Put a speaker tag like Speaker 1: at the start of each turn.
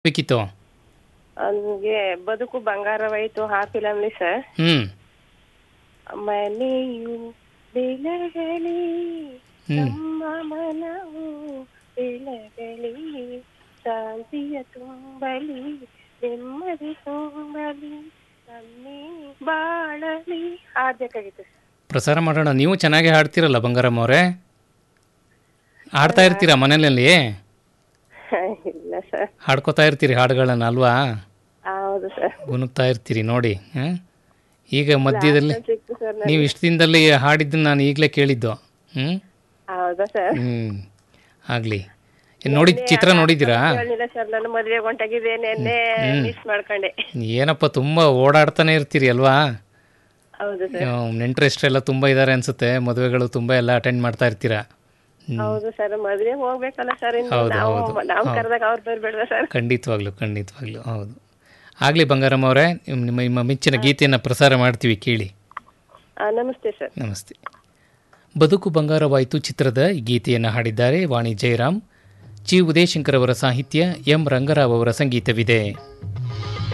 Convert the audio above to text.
Speaker 1: ಬೇಕಿತ್ತು
Speaker 2: ನನಗೆ ಬದುಕು ಬಂಗಾರವಾಯಿತು ಆ ಫಿಲಮ್ಲಿ ಸರ್
Speaker 1: ಹ್ಞೂ
Speaker 2: ಮನೆಯು ಬೆಳಗಲಿ
Speaker 1: ಹ್ಞೂ
Speaker 2: ನಮ್ಮ ಮನವು ಬೆಳಗಲಿ ಶಾಂತಿಯ ತುಂಬಲಿ ನೆಮ್ಮದಿ ತುಂಬಲಿ ನಮ್ಮಿ ಬಾಳಲಿ ಹಾಡ್ಬೇಕಾಗಿತ್ತು ಸರ್
Speaker 1: ಪ್ರಸಾರ ಮಾಡೋಣ ನೀವು ಚೆನ್ನಾಗಿ ಹಾಡ್ತೀರಲ್ಲ ಬಂಗಾರಮ್ಮ ಅವರೇ ಹಾಡ್ತಾ ಇರ್ತೀರಾ ಮನೇಲಿ
Speaker 2: ಇಲ್ಲ ಸರ್
Speaker 1: ಹಾಡ್ಕೋತಾ ಇರ್ತೀರಿ ಹಾಡುಗಳನ್ನ ಅಲ್ವಾ
Speaker 2: ಹೌದು ಸರ್
Speaker 1: ಗುನುಗ್ತಾ ಇರ್ತೀರಿ ನೋಡಿ ಹಾಂ ಈಗ ಮಧ್ಯದಲ್ಲಿ
Speaker 2: ಸಿಕ್ತು ಸರ್
Speaker 1: ನೀವು ಇಷ್ಟು ದಿನದಲ್ಲಿ ಹಾಡಿದ್ದನ್ನು ನಾನು ಈಗಲೇ ಕೇಳಿದ್ದು ಹ್ಞೂ
Speaker 2: ಹೌದಾ ಸರ್
Speaker 1: ಹ್ಞೂ ಆಗಲಿ ನೋಡಿ ಚಿತ್ರ ನೋಡಿದ್ದೀರಾ
Speaker 2: ಹೇಳಿಲ್ಲ ಸರ್ ನಾನು ಮದುವೆ ಹೊಂಟಾಗಿದೆ ನೆನ್ನೆ ಮಿಸ್ ಮಾಡ್ಕೊಂಡೆ
Speaker 1: ಏನಪ್ಪ ತುಂಬ ಓಡಾಡ್ತಾನೆ ಇರ್ತೀರಿ ಅಲ್ವಾ
Speaker 2: ಹೌದು ಸರ್
Speaker 1: ನೆಂಟರೆಷ್ಟರೆಲ್ಲ ತುಂಬ ಇದ್ದಾರೆ ಅನ್ಸುತ್ತೆ ಮದುವೆಗಳು ತುಂಬ ಎಲ್ಲ ಅಟೆಂಡ್ ಮಾಡ್ತಾ ಇರ್ತೀರಾ
Speaker 2: ಹೌದು ಸರ್ ಮದ್ವೆ ಹೋಗ್ಬೇಕಲ್ಲ ಸರ್ ಇನ್ನು
Speaker 1: ಹೌದು,
Speaker 2: ನಾವು
Speaker 1: ಹೌದು,
Speaker 2: ನಾವು ಕರೆದಾಗ ಅವ್ರು ಬರ್ಬೇಡ್ವ ಸರ್
Speaker 1: ಖಂಡಿತವಾಗ್ಲೂ ಖಂಡಿತವಾಗ್ಲೂ ಹೌದು ಆಗಲಿ ಬಂಗಾರಮ್ಮ ಅವರೇ ನಿಮ್ಮ ನಿಮ್ಮ ಮೆಚ್ಚಿನ ಗೀತೆಯನ್ನು ಪ್ರಸಾರ ಮಾಡ್ತೀವಿ ಕೇಳಿ
Speaker 2: ಆ, ನಮಸ್ತೆ ಸರ್
Speaker 1: ನಮಸ್ತೆ ಬದುಕು ಬಂಗಾರವಾಯಿತು ಚಿತ್ರದ ಈ ಗೀತೆಯನ್ನು ಹಾಡಿದ್ದಾರೆ ವಾಣಿ ಜಯರಾಮ್ ಜಿ ಉದಯಶಂಕರ್ ಅವರ ಸಾಹಿತ್ಯ ಎಂ ರಂಗರಾವ್ ಅವರ ಸಂಗೀತವಿದೆ